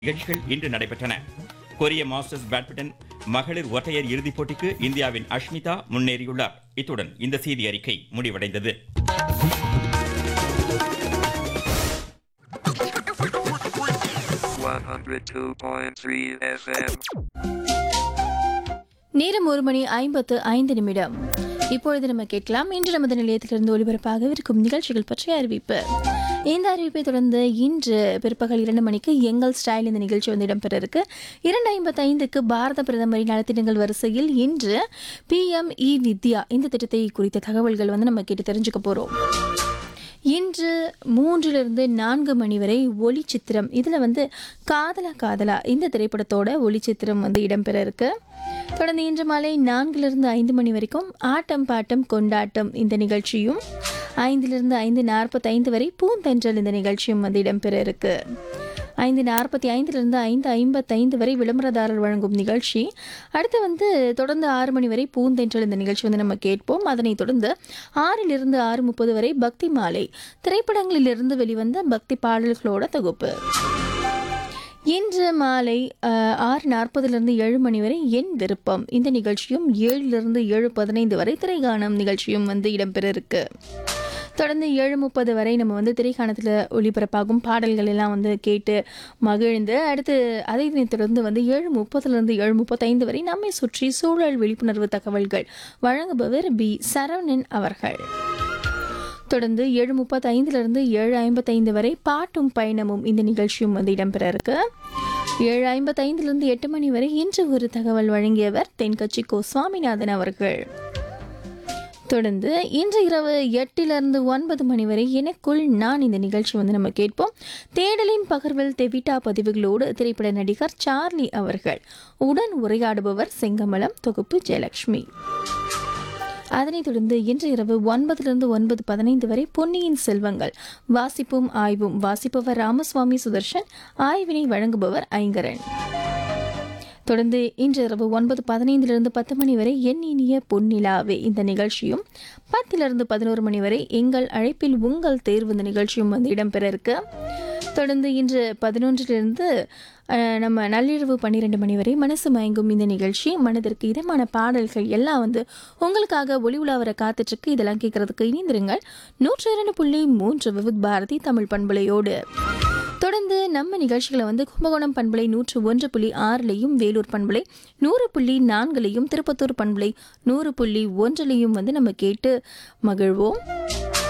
நிகழ்ச்சிகள் இன்று நடைபெற்றன கொரிய மாஸ்டர்ஸ் பேட்மிண்டன் மகளிர் ஒற்றையர் இறுதிப் போட்டிக்கு இந்தியாவின் அஷ்மிதா முன்னேறியுள்ளார் இத்துடன் இந்த செய்தி அறிக்கை முடிவடைந்தது One hundred two point three FM. நேரம் ஒரு மணி ஐம்பத்து ஐந்து நிமிடம் இப்பொழுது நம்ம கேட்கலாம் இன்று நமது நிலையத்திலிருந்து ஒளிபரப்பாக இருக்கும் நிகழ்ச்சிகள் பற்றிய அறிவிப்பு இந்த அறிவிப்பை தொடர்ந்து இன்று பிற்பகல் இரண்டு மணிக்கு எங்கள் ஸ்டைல் இந்த நிகழ்ச்சி வந்து இடம்பெற இருக்கு இரண்டு ஐம்பத்தி ஐந்துக்கு பாரத பிரதமரின் நலத்திட்டங்கள் வரிசையில் இன்று பிஎம் இ வித்யா இந்த திட்டத்தை குறித்த தகவல்கள் வந்து நம்ம கேட்டு தெரிஞ்சுக்க போறோம் இன்று மூன்றிலிருந்து நான்கு மணி வரை ஒளிச்சித்திரம் இதில் வந்து காதலா காதலா இந்த திரைப்படத்தோட ஒளிச்சித்திரம் வந்து இடம்பெற இருக்கு தொடர்ந்து இன்று மாலை நான்கிலிருந்து ஐந்து மணி வரைக்கும் ஆட்டம் பாட்டம் கொண்டாட்டம் இந்த நிகழ்ச்சியும் ஐந்திலிருந்து ஐந்து நாற்பத்தைந்து வரை பூந்தென்றல் இந்த நிகழ்ச்சியும் வந்து இடம்பெற இருக்கு ஐந்து நாற்பத்தி ஐந்திலிருந்து ஐந்து ஐம்பத்தைந்து வரை விளம்பரதாரர் வழங்கும் நிகழ்ச்சி அடுத்து வந்து தொடர்ந்து ஆறு மணி வரை பூந்தென்றல் இந்த நிகழ்ச்சி வந்து நம்ம கேட்போம் அதனைத் தொடர்ந்து ஆறிலிருந்து ஆறு முப்பது வரை பக்தி மாலை திரைப்படங்களிலிருந்து வெளிவந்த பக்தி பாடல்களோட தொகுப்பு இன்று மாலை அஹ், ஆறு நாற்பதுலேருந்து ஏழு மணி வரை என் விருப்பம் இந்த நிகழ்ச்சியும் ஏழிலிருந்து ஏழு பதினைந்து வரை திரைகாணம் நிகழ்ச்சியும் வந்து இடம்பெற இருக்கு தொடர்ந்து ஏழு முப்பது வரை நம்ம வந்து திரைக்காணத்தில் ஒளிபரப்பாகும் பாடல்கள் எல்லாம் வந்து கேட்டு மகிழ்ந்து அடுத்து அதை தொடர்ந்து வந்து ஏழு முப்பதுலேருந்து ஏழு முப்பத்தைந்து வரை நம்மை சுற்றி சூழல் விழிப்புணர்வு தகவல்கள் வழங்குபவர் பி சரவணன் அவர்கள் தொடர்ந்து ஏழு முப்பத்தைந்திலிருந்து ஏழு ஐம்பத்தைந்து வரை பாட்டும் பயணமும் இந்த நிகழ்ச்சியும் வந்து இடம்பெற இருக்கு ஏழு ஐம்பத்தைந்திலிருந்து எட்டு மணி வரை இன்று ஒரு தகவல் வழங்கியவர் தென்கட்சி கோ சுவாமிநாதன் அவர்கள் தொடர்ந்து இன்று இரவு எட்டிலிருந்து ஒன்பது மணி வரை எனக்குள் நான் இந்த நிகழ்ச்சி வந்து நம்ம கேட்போம் தேடலின் பகர்வில் தெவிட்டா பதிவுகளோடு திரைப்பட நடிகர் சார்லி அவர்கள் உடன் உரையாடுபவர் செங்கமலம் தொகுப்பு ஜெயலட்சுமி அதனைத் தொடர்ந்து இன்று இரவு ஒன்பதிலிருந்து ஒன்பது பதினைந்து வரை பொன்னியின் செல்வங்கள் வாசிப்பும் ஆய்வும் வாசிப்பவர் ராமசுவாமி சுதர்ஷன் ஆய்வினை வழங்குபவர் ஐங்கரன் தொடர்ந்து இன்று இரவு ஒன்பது பதினைந்திலிருந்து பத்து மணி வரை என் இனிய பொன்னிலாவே இந்த நிகழ்ச்சியும் பத்திலிருந்து பதினோரு மணி வரை எங்கள் அழைப்பில் உங்கள் தேர்வு இந்த நிகழ்ச்சியும் வந்து இடம்பெற இருக்கு தொடர்ந்து இன்று பதினொன்றிலிருந்து அஹ், நம்ம நள்ளிரவு பன்னிரெண்டு மணி வரை மனசு மயங்கும் இந்த நிகழ்ச்சி மனதிற்கு இதமான பாடல்கள் எல்லாம் வந்து உங்களுக்காக ஒளி உலா வர காத்துட்ருக்கு இதெல்லாம் கேட்கறதுக்கு இணைந்திருங்கள் நூற்றி இரண்டு புள்ளி மூன்று விவித் பாரதி தமிழ் பண்பலையோடு தொடர்ந்து நம்ம நிகழ்ச்சிகளை வந்து கும்பகோணம் பண்பலை நூற்று ஒன்று புள்ளி ஆறுலையும் வேலூர் பண்பலை நூறு புள்ளி நான்குலையும் திருப்பத்தூர் பண்பலை நூறு புள்ளி ஒன்றுலையும் வந்து நம்ம கேட்டு மகிழ்வோம்